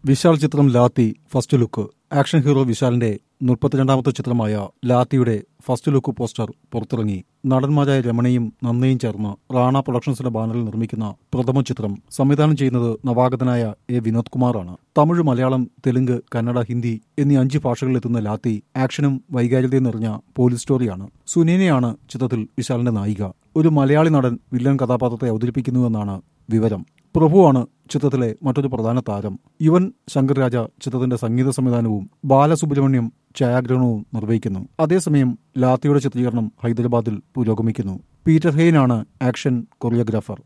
വിശാൽ ചിത്രം Laththi first look action hero വിശാലിന്റെ മുപ്പത്തിരണ്ടാമത്തെ ചിത്രമായ ലാത്തിയുടെ ഫസ്റ്റ് ലുക്ക് പോസ്റ്റർ പുറത്തിറങ്ങി നടന്മാരായ രമണയും നന്ദയും ചേർന്ന് റാണ പ്രൊഡക്ഷൻസിന്റെ ബാനറിൽ നിർമ്മിക്കുന്ന പ്രഥമ ചിത്രം സംവിധാനം ചെയ്യുന്നത് നവാഗതനായ എ വിനോദ് കുമാറാണ് തമിഴ് മലയാളം തെലുങ്ക് കന്നഡ ഹിന്ദി എന്നീ അഞ്ച് ഭാഷകളിലെത്തുന്ന ലാത്തി ആക്ഷനും വൈകാരികതയും നിറഞ്ഞ പോലീസ് സ്റ്റോറിയാണ് സുനീനയാണ് ചിത്രത്തിൽ വിശാലിന്റെ നായിക ഒരു മലയാളി നടൻ വില്ലൻ കഥാപാത്രത്തെ അവതരിപ്പിക്കുന്നുവെന്നാണ് വിവരം പ്രഭുവാണ് ചിത്രത്തിലെ മറ്റൊരു പ്രധാന താരം യുവൻ ശങ്കർ രാജ ചിത്രത്തിന്റെ സംഗീത സംവിധാനവും ബാലസുബ്രഹ്മണ്യം ഛായാഗ്രഹണവും നിർവഹിക്കുന്നു അതേസമയം ലാത്തിയുടെ ചിത്രീകരണം ഹൈദരാബാദിൽ പുരോഗമിക്കുന്നു പീറ്റർ ഹെയ്നാണ് ആക്ഷൻ കൊറിയോഗ്രാഫർ